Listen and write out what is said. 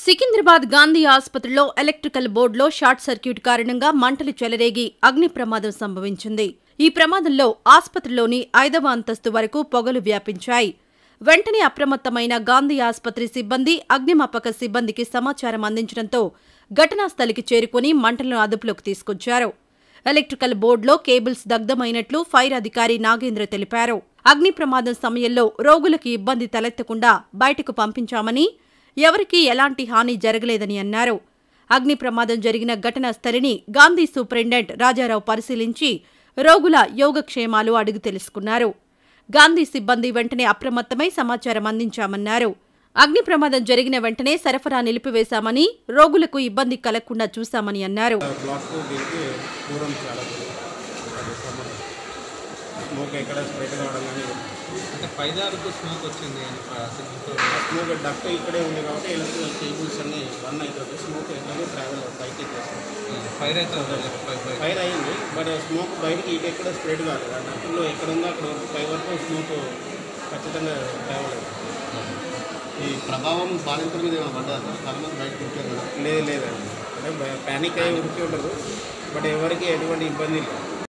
సికింద్రాబాద్ గాంధీ ఆసుపత్రిలో ఎలక్ట్రికల్ బోర్డులో short circuit కారణంగా మంటలు చెలరేగి అగ్ని ప్రమాదం సంభవించింది ఈ ప్రమాదంలో ఆసుపత్రిలోని ఐదవ అంతస్తు వరకు పొగలు వ్యాపించాయి వెంటనే అప్రమత్తమైన గాంధీ ఆసుపత్రి సిబ్బంది అగ్నిమాపక సిబ్బందికి సమాచారం అందించడంతో ఘటనా స్థలికి చేరుకుని మంటలను అదుపులోకి తీసుకొచ్చారు ఎలక్ట్రికల్ బోర్డులో కేబుల్స్ దగ్ధమైనట్లు ఫైర్ అధికారి నాగేంద్ర తెలిపారు అగ్ని ప్రమాదం సమయంలో రోగులకు ఇబ్బంది తలెత్తకుండా బయటకు పంపించామని ఎవరికీ ఎలాంటి హాని జరగలేదని అన్నారు అగ్ని ప్రమాదం జరిగిన ఘటనా స్థలిని గాంధీ సూపరింటెండెంట్ రాజారావు పరిశీలించి రోగుల యోగక్షేమాలు అడిగి తెలుసుకున్నారు గాంధీ సిబ్బంది వెంటనే అప్రమత్తమై సమాచారం అందించామన్నారు అగ్ని ప్రమాదం జరిగిన వెంటనే సరఫరా నిలిపివేశామని రోగులకు ఇబ్బంది కలగకుండా చూశామని అన్నారు బ్లాక్ దీనికి దూరం చాలా దూరం అది సమ్మర్ స్మోక్ ఎక్కడ స్ప్రెడ్ కావడం కానీ అంటే పైదారుకు స్మోక్ వచ్చింది అని ప- సిగ్నల్తో స్మోక్ డక్ట్ ఇక్కడే ఉంది కాబట్టి ఎలక్ట్రికల్ కేబుల్స్ అన్ని రన్ అవుతుంది స్మోక్ ఎక్కడో ట్రావెల్ పైకి ఎక్కేస్తుంది ఫైర్ అయితే అవ్వలేదు. ఫై- ఫై- ఫైర్ అయింది బట్ స్మోక్ బయటికి ఇటు ఎక్కడ స్ప్రెడ్ కాదు ఆ డక్ట్లో ఎక్కడ ఉందో అక్కడ వరకు పై వరకు స్మోక్ ఖచ్చితంగా ట్రావెల్ అయింది ఈ ప్రభావం బాధితుల మీద ఏమైనా పడ్డా సార్ చాలా మంది బయటకు వచ్చారు కదా లేదు లేదండి అంటే ప్యానిక్ అయ్యి ఉరికి ఉండదు బట్ ఎవరికి ఎటువంటి ఇబ్బంది లేదు